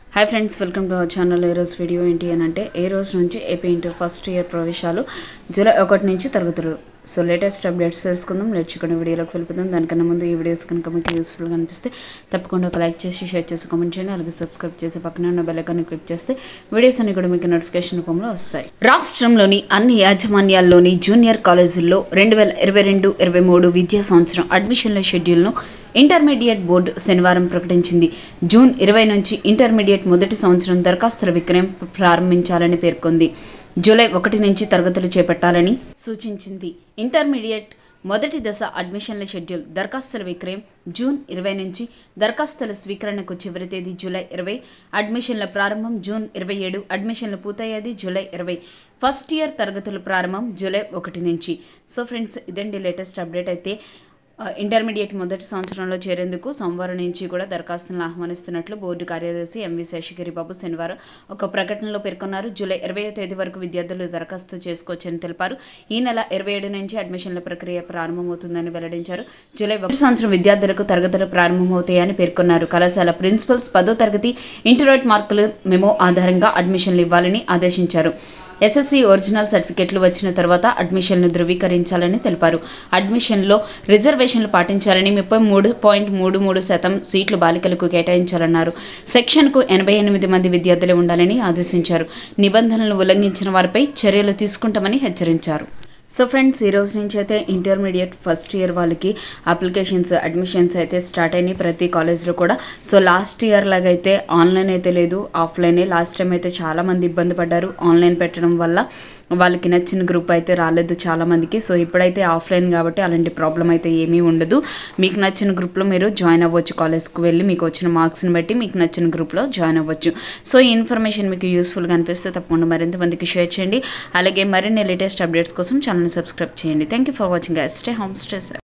hi friends welcome to our channel ఏ రోజు video ఏంటి అని అంటే ఏ రోజు నుంచి ఏపీ ఇంటర్ ఫస్ట్ ఇయర్ ప్రవేశాలు జూలై ఒకటి నుంచి తరగతులు సో లేటెస్ట్ అప్డేట్స్ తెలుసుకుందాం లేచుకున్న వీడియోలోకి వెళ్ళిపోదాం దానికన్నా ముందు ఈ వీడియోస్ కనుక మీకు యూస్ఫుల్గా అనిపిస్తే తప్పకుండా ఒక లైక్ చేసి షేర్ చేసి కామెంట్ చేయండి అలాగే సబ్స్క్రైబ్ చేసి పక్కనే ఉన్న బెల్ ఐకాన్ని క్లిక్ చేస్తే వీడియోస్ అన్ని కూడా మీకు నోటిఫికేషన్ రూపంలో వస్తాయి రాష్ట్రంలోని అన్ని యాజమాన్యాల్లోని జూనియర్ కాలేజీల్లో రెండు వేల ఇరవై రెండు ఇరవై మూడు విద్యా సంవత్సరం అడ్మిషన్ల షెడ్యూల్ను ఇంటర్మీడియట్ బోర్డు శనివారం ప్రకటించింది జూన్ ఇరవై నుంచి ఇంటర్మీడియట్ మొదటి సంవత్సరం దరఖాస్తుల విక్రయం ప్రారంభించాలని పేర్కొంది జూలై ఒకటి నుంచి తరగతులు చేపట్టాలని సూచించింది ఇంటర్మీడియట్ మొదటి దశ అడ్మిషన్ల షెడ్యూల్ దరఖాస్తుల విక్రయం జూన్ ఇరవై నుంచి దరఖాస్తుల స్వీకరణకు చివరి తేదీ జూలై ఇరవై అడ్మిషన్ల ప్రారంభం జూన్ ఇరవై ఏడు అడ్మిషన్లు పూర్తయ్యేది జూలై ఇరవై ఫస్ట్ ఇయర్ తరగతుల ప్రారంభం జూలై ఒకటి నుంచి సో ఫ్రెండ్స్ ఇదండి లేటెస్ట్ అప్డేట్ అయితే ఆ, ఇంటర్మీడియట్ మొదటి సంవత్సరంలో చేరేందుకు సోమవారం నుంచి కూడా దరఖాస్తులను ఆహ్వానిస్తున్నట్లు బోర్డు కార్యదర్శి ఎంవి శేషగిరి బాబు శనివారం ఒక ప్రకటనలో పేర్కొన్నారు జూలై ఇరవై తేదీ వరకు విద్యార్థులు దరఖాస్తు చేసుకోవచ్చని తెలిపారు ఈ నెల ఇరవై ఏడు నుంచి అడ్మిషన్ల ప్రక్రియ ప్రారంభమవుతుందని వెల్లడించారు జూలై ఒకటి సంవత్సరం విద్యార్థులకు తరగతులు ప్రారంభమవుతాయని పేర్కొన్నారు కళాశాల ప్రిన్సిపల్స్ పదో తరగతి ఇంటర్మీడియట్ మార్కులు మెమో ఆధారంగా అడ్మిషన్లు ఇవ్వాలని ఆదేశించారు ఎస్ఎస్సి ఒరిజినల్ సర్టిఫికెట్లు వచ్చిన తర్వాత అడ్మిషన్ను ధృవీకరించాలని తెలిపారు అడ్మిషన్లో రిజర్వేషన్లు పాటించాలని ముప్పై మూడు పాయింట్ మూడు మూడు శాతం సీట్లు బాలికలకు కేటాయించాలన్నారు సెక్షన్కు ఎనభై ఎనిమిది మంది విద్యార్థులే ఉండాలని ఆదేశించారు నిబంధనలను ఉల్లంఘించిన వారిపై చర్యలు తీసుకుంటామని హెచ్చరించారు సో ఫ్రెండ్స్ ఈ రోజు నుంచి అయితే ఇంటర్మీడియట్ ఫస్ట్ ఇయర్ వాళ్ళకి అప్లికేషన్స్ అడ్మిషన్స్ అయితే స్టార్ట్ అయినాయి ప్రతి కాలేజ్లో కూడా సో లాస్ట్ ఇయర్ లాగా అయితే ఆన్లైన్ అయితే లేదు ఆఫ్లైనే లాస్ట్ టైం అయితే చాలామంది ఇబ్బంది పడ్డారు ఆన్లైన్ పెట్టడం వల్ల వాళ్ళకి నచ్చిన గ్రూప్ అయితే రాలేదు చాలామందికి సో ఇప్పుడైతే ఆఫ్లైన్ కాబట్టి అలాంటి ప్రాబ్లం అయితే ఏమీ ఉండదు మీకు నచ్చిన గ్రూప్లో మీరు జాయిన్ అవ్వచ్చు కాలేజ్కి వెళ్ళి మీకు వచ్చిన మార్క్స్ని బట్టి మీకు నచ్చిన గ్రూప్లో జాయిన్ అవ్వచ్చు సో ఈ ఇన్ఫర్మేషన్ మీకు యూస్ఫుల్గా అనిపిస్తే తప్పకుండా మరింత మందికి షేర్ చేయండి అలాగే మరిన్ని లేటెస్ట్ అప్డేట్స్ కోసం ఛానల్ని సబ్స్క్రైబ్ చేయండి thank you for watching stay home stay